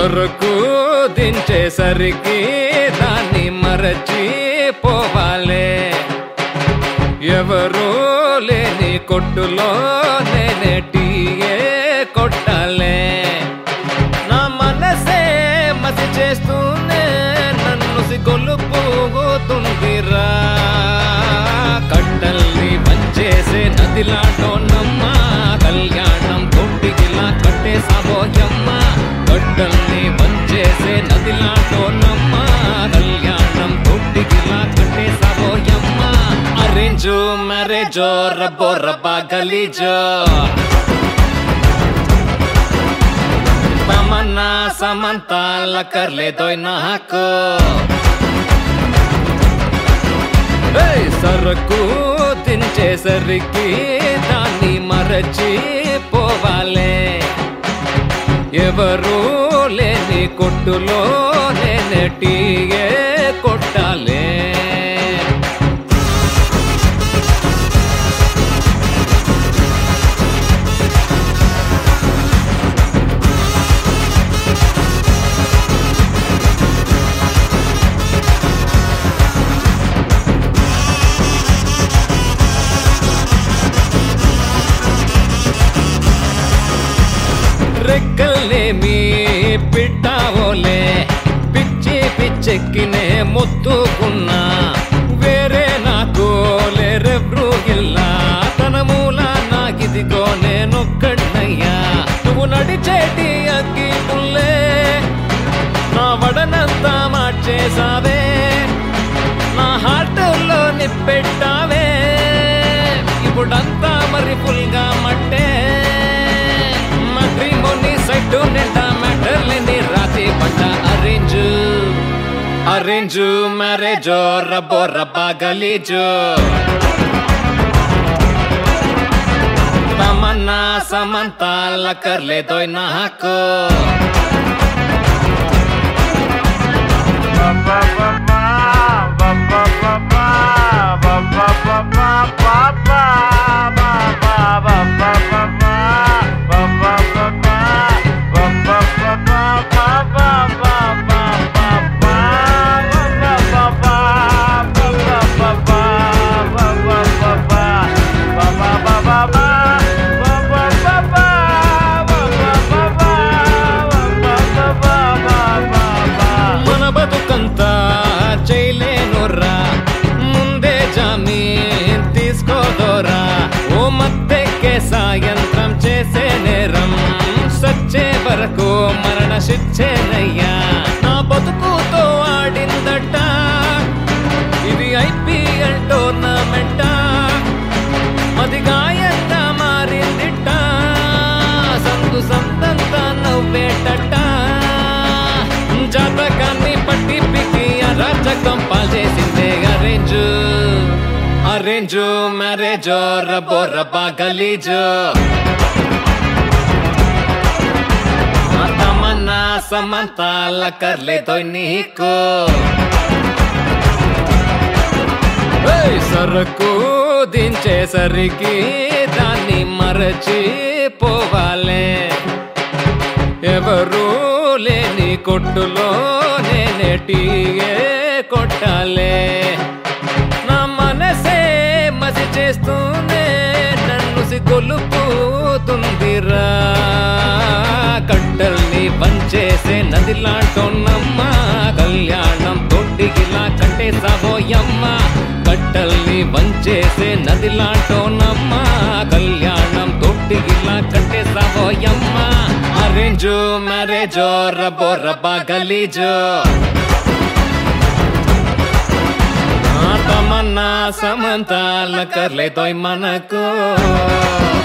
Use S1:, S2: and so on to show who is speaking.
S1: సరుకు దించేసరికి దాన్ని మరచి పోవాలే ఎవరూ లేని కొట్టులో నేనే టీయే కొట్టాలే నా మనసే మసి చేస్తూనే నన్ను సిగొలుపుతుందిరా కట్టల్ని వంచేసే నదిలాటోనమ్మ కళ్యాణం తొట్టిగిలా కట్టే సాబోయమ్మ కట్టల్ని వంచేసే నదిలాటోనమ్మ కళ్యాణం తొట్టిగిలా కట్టే సాబోయమ్మ అరేంజు మ్యారేజో రబ్బో రబ్బా గలీజో తమన్నా సమంతాల కర్లేదోయ్ నాకు ఏయ్, సరుకు తించేసరికి దాన్ని మరచి పోవాలే ఎవరు లేని కొట్టులో నేనే టీయే కొట్టాలే రెక్కల్నేమి పిట్టావోలే పిచ్చి పిచ్చెక్కినే మొత్తుకున్నా వేరే నాకు లేరెవ్రూ ఇల్లా తన మూల నాకిదిగో నేనొక్కడినయ్యా నువ్వు నడిచేటి అగ్గి పుల్లే నా వడనంతా మార్చేసావే నా హార్ట్లో నిప్పెట్టావే ఇప్పుడంతా మరి ఫుల్గా మట్టే మట్రిమోని సైటు నిండా మ్యాటర్లేని రాతి పడ్డ అరేంజ్ అరేంజ్ మ్యారేజో రబ్బో రబ్బా గలీజు తమన్నా సమంతాల కర్లేదోయ్ నాకు మన బతుకంతా చేయలేనురా ముందే జామీన్ తీసుకోదోరా ఓ మత్తెక్కే సాయంత్రం చేసే నేరం సచ్చే వరకు మరణ శిక్షేనయ్యా నా బతుకుతో ఆడిందట ఇది ఐపీఎల్ టోర్నమెంట అది గాయంగా మారిందిట సందు సంతంతా నవ్వేటట జాతకాన్ని పట్టి పికి అరాచకం పాల్చేసిందే అరేంజు అరేంజు మ్యారేజో రబ్బో రబ్బా గలీజు తమన్నా సమంతాల కర్లేదోయ్ నీకు ఏయ్, సరుకు దించేసరికి దాన్ని మరచి పోవాలే ఎవరు లేని కొట్టులో నేనే టీయే కొట్టాలే నా మనసే మసి చేస్తూనే నన్ను సిగొలుపుతుందిరా కట్టల్ని పంచేసే నదిలాటోన్నమ్మ కళ్యాణం తొట్టిగిలా కంటే సాబోయమ్మ కట్టల్ని వంచేసే నదిలాటోనమ్మ కళ్యాణం తొట్టిగిలా కంటే సాబోయమ్మ అరేంజు మ్యారేజో రబ్బో రబ్బా గలీజు తమన్నా సమంతాల కర్లేదోయ్ మనకు